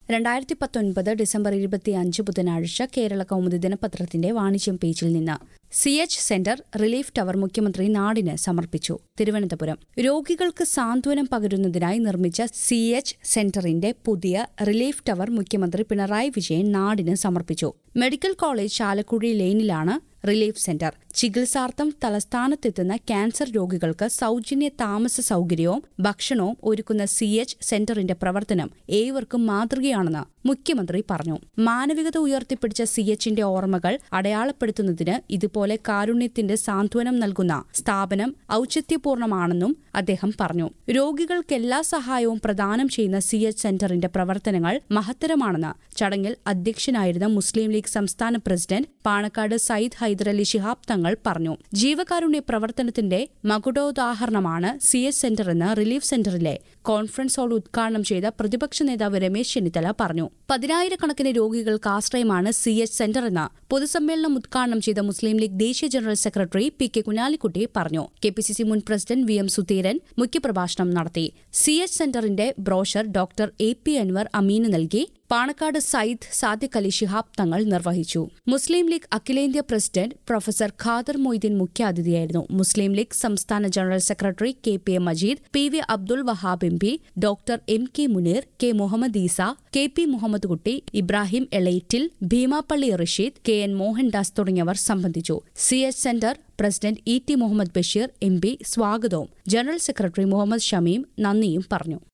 രണ്ടായിരത്തി പത്തൊൻപത് ഡിസംബർ ഇരുപത്തിയഞ്ച് ബുധനാഴ്ച കേരള കൗമുദി ദിനപത്രത്തിന്റെ വാണിജ്യം പേജിൽ നിന്ന് C H centre relief tower മുഖ്യമന്ത്രി നാടിന് സമർപ്പിച്ചു തിരുവനന്തപുരം രോഗികൾക്ക് സാന്ത്വനം പകരുന്നതിനായി നിർമ്മിച്ച സി എച്ച് സെന്ററിന്റെ പുതിയ റിലീഫ് ടവർ മുഖ്യമന്ത്രി പിണറായി വിജയൻ നാടിന് സമർപ്പിച്ചു മെഡിക്കൽ കോളേജ് ചാലക്കുടി ലെയിനിലാണ് റിലീഫ് സെന്റർ ചികിത്സാർത്ഥം തലസ്ഥാനത്തെത്തുന്ന ക്യാൻസർ രോഗികൾക്ക് സൗജന്യ താമസ സൗകര്യവും ഭക്ഷണവും ഒരുക്കുന്ന സി എച്ച് സെന്ററിന്റെ പ്രവർത്തനം ഏവർക്കും മാതൃകയാണെന്ന് മുഖ്യമന്ത്രി പറഞ്ഞു മാനവികത ഉയർത്തിപ്പിടിച്ച സി എച്ചിന്റെ ഓർമ്മകൾ അടയാളപ്പെടുത്തുന്നതിന് ഇതുപോലെ കാരുണ്യത്തിന്റെ സാന്ത്വനം നൽകുന്ന സ്ഥാപനം ഔചിത്യപൂർണമാണെന്നും അദ്ദേഹം പറഞ്ഞു രോഗികൾക്ക് എല്ലാ സഹായവും പ്രദാനം ചെയ്യുന്ന സി എച്ച് സെന്ററിന്റെ പ്രവർത്തനങ്ങൾ മഹത്തരമാണെന്ന് ചടങ്ങിൽ അധ്യക്ഷനായിരുന്ന മുസ്ലിം ലീഗ് സംസ്ഥാന പ്രസിഡന്റ് പാണക്കാട് സയ്യിദ് ഹൈദരലി ശിഹാബ് തങ്ങൾ പറഞ്ഞു ജീവകാരുണ്യ പ്രവർത്തനത്തിന്റെ മകുടോദാഹരണമാണ് സി എച്ച് സെന്റർ എന്ന് റിലീഫ് സെന്ററിലെ കോൺഫറൻസ് ഹാൾ ഉദ്ഘാടനം ചെയ്ത പ്രതിപക്ഷ നേതാവ് രമേശ് ചെന്നിത്തല പറഞ്ഞു പതിനായിരക്കണക്കിന് രോഗികൾക്ക് ആശ്രയമാണ് സി എച്ച് സെന്റർ എന്ന് പൊതുസമ്മേളനം ഉദ്ഘാടനം ചെയ്ത മുസ്ലിം ലീഗ് ദേശീയ general secretary P K Kunhalikutty പറഞ്ഞു കെ പി സി സി മുൻ പ്രസിഡന്റ് വി എം സുധീരൻ മുഖ്യപ്രഭാഷണം നടത്തി സി എച്ച് സെന്ററിന്റെ brochure doctor A P Anwar അമീന് നൽകി പാണക്കാട് സയ്യിദ് സാദിഖ് അലി ശിഹാബ് തങ്ങൾ നിർവഹിച്ചു മുസ്ലിം ലീഗ് അഖിലേന്ത്യാ പ്രസിഡന്റ് പ്രൊഫസർ ഖാദർ മൊയ്തീൻ മുഖ്യാതിഥിയായിരുന്നു മുസ്ലിം ലീഗ് സംസ്ഥാന general secretary K P A Majeed P V Abdul Wahab M P doctor M K Muneer K Muhammad Isa K P Muhammad Kutty Ibrahim Elayittil Beemapally Rasheed K N Mohandas തുടങ്ങിയവർ സംബന്ധിച്ചു C H centre president E T Muhammad Basheer M P സ്വാഗതവും general secretary Muhammad Shameem നന്ദിയും പറഞ്ഞു